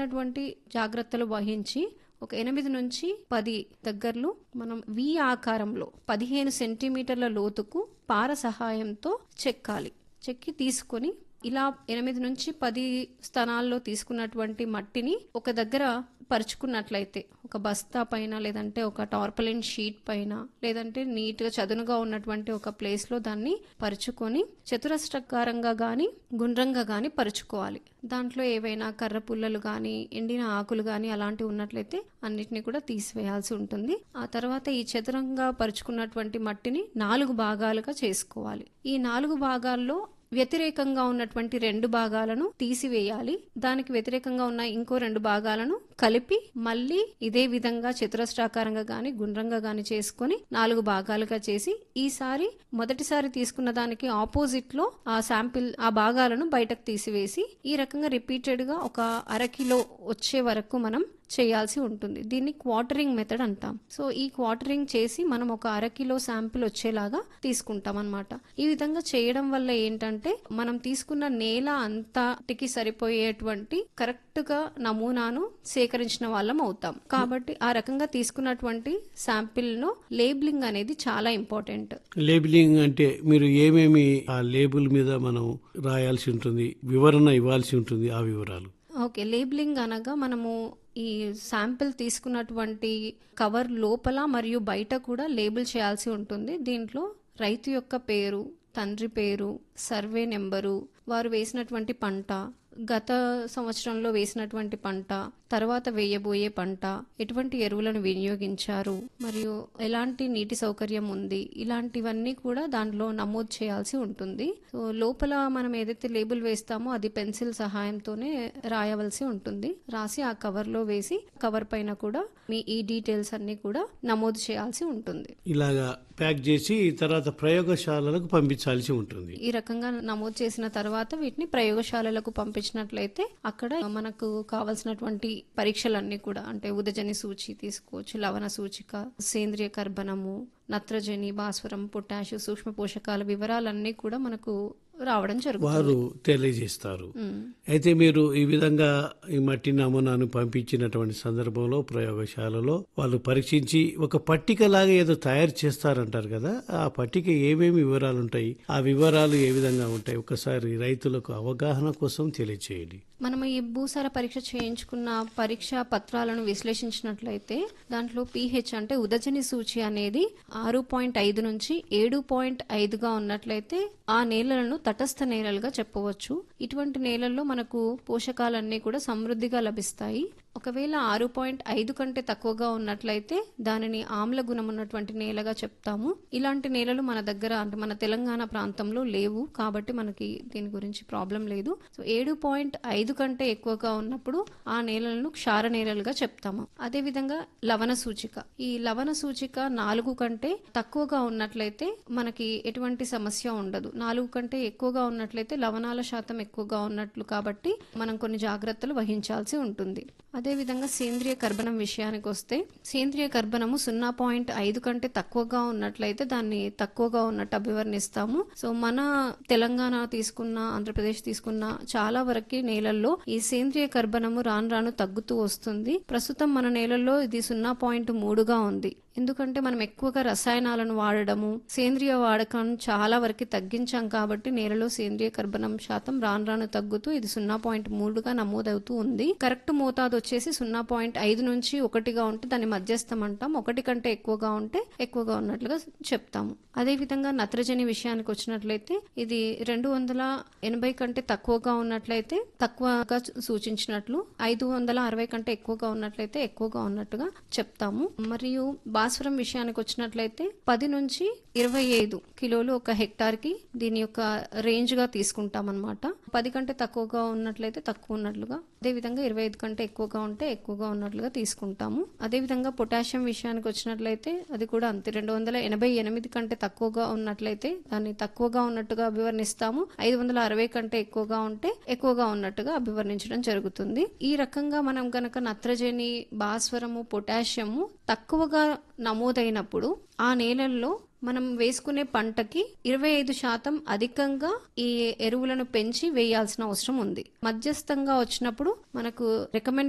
రకమైనటువంటి జాగ్రత్తలు వహించి ఒక ఎనిమిది నుంచి పది దగ్గరలో మనం వి ఆకారంలో పదిహేను సెంటీమీటర్ల లోతుకు పార సహాయంతో చెక్కాలి చెక్కి తీసుకొని ఇలా ఎనిమిది నుంచి పది స్థానాల్లో తీసుకున్నటువంటి మట్టిని ఒక దగ్గర పరుచుకున్నట్లయితే ఒక బస్తా పైన లేదంటే ఒక టార్పలిన్ షీట్ పైన లేదంటే నీట్గా చదునుగా ఉన్నటువంటి ఒక ప్లేస్లో దాన్ని పరుచుకొని చతురస్రాకారంగా కానీ గుండ్రంగా కానీ పరుచుకోవాలి దాంట్లో ఏవైనా కర్ర పుల్లలు కానీ ఎండిన ఆకులు కానీ అలాంటివి ఉన్నట్లయితే అన్నిటిని కూడా తీసివేయాల్సి ఉంటుంది ఆ తర్వాత ఈ చతురంగా పరుచుకున్నటువంటి మట్టిని నాలుగు భాగాలుగా చేసుకోవాలి ఈ నాలుగు భాగాల్లో వ్యతిరేకంగా ఉన్నటువంటి రెండు భాగాలను తీసివేయాలి దానికి వ్యతిరేకంగా ఉన్న ఇంకో రెండు భాగాలను కలిపి మళ్ళీ ఇదే విధంగా చతురస్రాకారంగా గాని గుండ్రంగా గాని చేసుకొని నాలుగు భాగాలుగా చేసి ఈసారి మొదటిసారి తీసుకున్న దానికి ఆపోజిట్ లో ఆ శాంపిల్ ఆ భాగాలను బయటకు తీసివేసి ఈ రకంగా రిపీటెడ్ గా ఒక అరకిలో వచ్చే వరకు మనం చేయాల్సి ఉంటుంది దీన్ని క్వార్టరింగ్ మెథడ్ అంటాం సో ఈ క్వార్టరింగ్ చేసి మనం ఒక అరకిలో శాంపిల్ వచ్చేలాగా తీసుకుంటాం అనమాట ఈ విధంగా చేయడం వల్ల ఏంటంటే మనం తీసుకున్న నేల అంతటికి సరిపోయేటువంటి కరెక్ట్ గా నమూనాను సేకరించిన వాళ్ళం అవుతాం కాబట్టి ఆ రకంగా తీసుకున్నటువంటి శాంపిల్ ను లేబులింగ్ అనేది చాలా ఇంపార్టెంట్ లేబులింగ్ అంటే మీరు ఏమేమి ఆ లేబుల్ మీద మనం రాయాల్సి ఉంటుంది వివరణ ఇవ్వాల్సి ఉంటుంది ఆ వివరాలు ఓకే లేబులింగ్ అనగా మనము ఈ శాంపిల్ తీసుకున్నటువంటి కవర్ లోపల మరియు బయట కూడా లేబుల్ చేయాల్సి ఉంటుంది దీంట్లో రైతు యొక్క పేరు తండ్రి పేరు సర్వే నెంబరు వారు వేసినటువంటి పంట గత సంవత్సరంలో వేసినటువంటి పంట తర్వాత వేయబోయే పంట ఎటువంటి ఎరువులను వినియోగించారు మరియు ఎలాంటి నీటి సౌకర్యం ఉంది ఇలాంటివన్నీ కూడా దాంట్లో నమోదు చేయాల్సి ఉంటుంది సో లోపల మనం ఏదైతే లేబుల్ వేస్తామో అది పెన్సిల్ సహాయంతోనే రాయవలసి ఉంటుంది రాసి ఆ కవర్ లో వేసి కవర్ పైన కూడా మీ ఈ డీటెయిల్స్ అన్ని కూడా నమోదు చేయాల్సి ఉంటుంది ఇలాగా ప్యాక్ చేసి తర్వాత ప్రయోగశాలలకు పంపించాల్సి ఉంటుంది ఈ రకంగా నమోదు చేసిన తర్వాత వీటిని ప్రయోగశాలలకు పంపించినట్లయితే అక్కడ మనకు కావలసినటువంటి పరీక్షలన్నీ కూడా అంటే ఉదజని సూచి తీసుకోవచ్చు లవణ సూచిక సేంద్రియ కర్బనము నత్రజని భాస్వరం పొటాషు సూక్ష్మ పోషకాల వివరాలన్నీ కూడా మనకు రావడం జరుగుతుంది వారు తెలియజేస్తారు ఉమ్. అయితే మీరు ఈ విధంగా ఈ మట్టి నమూనాను పంపించినటువంటి సందర్భంలో ప్రయోగశాలలో వాళ్ళు పరీక్షించి ఒక పట్టిక లాగా ఏదో తయారు చేస్తారంటారు కదా ఆ పట్టిక ఏమేమి వివరాలు ఉంటాయి ఆ వివరాలు ఏ విధంగా ఉంటాయి ఒకసారి రైతులకు అవగాహన కోసం తెలియచేయండి మనం ఈ భూసార పరీక్ష చేయించుకున్న పరీక్ష పత్రాలను విశ్లేషించినట్లయితే దాంట్లో పీహెచ్ అంటే ఉదజని సూచి అనేది ఆరు పాయింట్ ఐదు నుంచి ఏడు పాయింట్ ఐదుగా ఉన్నట్లయితే ఆ నేలలను తటస్థ నేలలుగా చెప్పవచ్చు ఇటువంటి నేలల్లో మనకు పోషకాలన్నీ కూడా సమృద్ధిగా లభిస్తాయి ఒకవేళ ఆరు పాయింట్ ఐదు కంటే తక్కువగా ఉన్నట్లయితే దానిని ఆమ్ల గుణం ఉన్నటువంటి నేలగా చెప్తాము ఇలాంటి నేలలు మన దగ్గర అంటే మన తెలంగాణ ప్రాంతంలో లేవు కాబట్టి మనకి దీని గురించి ప్రాబ్లం లేదు సో ఏడు పాయింట్ ఐదు కంటే ఎక్కువగా ఉన్నప్పుడు ఆ నేలలను క్షార నేలలుగా చెప్తాము అదే విధంగా లవణ సూచిక ఈ లవణ సూచిక నాలుగు కంటే తక్కువగా ఉన్నట్లయితే మనకి ఎటువంటి సమస్య ఉండదు నాలుగు కంటే ఎక్కువగా ఉన్నట్లయితే లవణాల శాతం ఎక్కువగా ఉన్నట్లు కాబట్టి మనం కొన్ని జాగ్రత్తలు వహించాల్సి ఉంటుంది అదే విధంగా సేంద్రియ కర్బనం విషయానికి వస్తే సేంద్రియ కర్బనము సున్నా పాయింట్ ఐదు కంటే తక్కువగా ఉన్నట్లయితే దాన్ని తక్కువగా ఉన్నట్టు అభివర్ణిస్తాము సో మన తెలంగాణ తీసుకున్న ఆంధ్రప్రదేశ్ తీసుకున్న చాలా వరకు నేలల్లో ఈ సేంద్రియ కర్బనము రాను రాను తగ్గుతూ వస్తుంది ప్రస్తుతం మన నేలల్లో ఇది సున్నా పాయింట్ మూడుగా ఉంది ఎందుకంటే మనం ఎక్కువగా రసాయనాలను వాడడము సేంద్రియ వాడకం చాలా వరకు తగ్గించాం కాబట్టి నేలలో సేంద్రియ కర్బనం శాతం రాను రాను తగ్గుతూ ఇది సున్నా పాయింట్ మూడుగా నమోదవుతూ ఉంది కరెక్ట్ మోతాదు వచ్చేసి సున్నా పాయింట్ ఐదు నుంచి ఒకటిగా ఉంటే దాన్ని మధ్యస్థం అంటాం ఒకటి కంటే ఎక్కువగా ఉంటే ఎక్కువగా ఉన్నట్లుగా చెప్తాము అదే విధంగా నత్రజని విషయానికి వచ్చినట్లయితే ఇది రెండు వందల ఎనభై కంటే తక్కువగా ఉన్నట్లయితే తక్కువగా సూచించినట్లు ఐదు వందల అరవై కంటే ఎక్కువగా ఉన్నట్లయితే ఎక్కువగా ఉన్నట్టుగా చెప్తాము మరియు భాస్వరం విషయానికి వచ్చినట్లయితే పది నుంచి ఇరవై ఐదు కిలోలు ఒక హెక్టార్ కి దీని యొక్క రేంజ్ గా తీసుకుంటాం అనమాట పది కంటే తక్కువగా ఉన్నట్లయితే తక్కువ ఉన్నట్లుగా అదే విధంగా ఇరవై ఐదు కంటే ఎక్కువగా ఉంటే ఎక్కువగా ఉన్నట్లుగా తీసుకుంటాము అదే విధంగా పొటాషియం విషయానికి వచ్చినట్లయితే అది కూడా అంతే రెండు వందల ఎనభై ఎనిమిది కంటే తక్కువగా ఉన్నట్లయితే దాన్ని తక్కువగా ఉన్నట్టుగా అభివర్ణిస్తాము ఐదు వందల అరవై కంటే ఎక్కువగా ఉంటే ఎక్కువగా ఉన్నట్టుగా అభివర్ణించడం జరుగుతుంది ఈ రకంగా మనం గనక నత్రజని భాస్వరము పొటాషియము తక్కువగా నమోదైనప్పుడు ఆ నేలల్లో మనం వేసుకునే పంటకి ఇరవై ఐదు శాతం అధికంగా ఈ ఎరువులను పెంచి వేయాల్సిన అవసరం ఉంది మధ్యస్థంగా వచ్చినప్పుడు మనకు రికమెండ్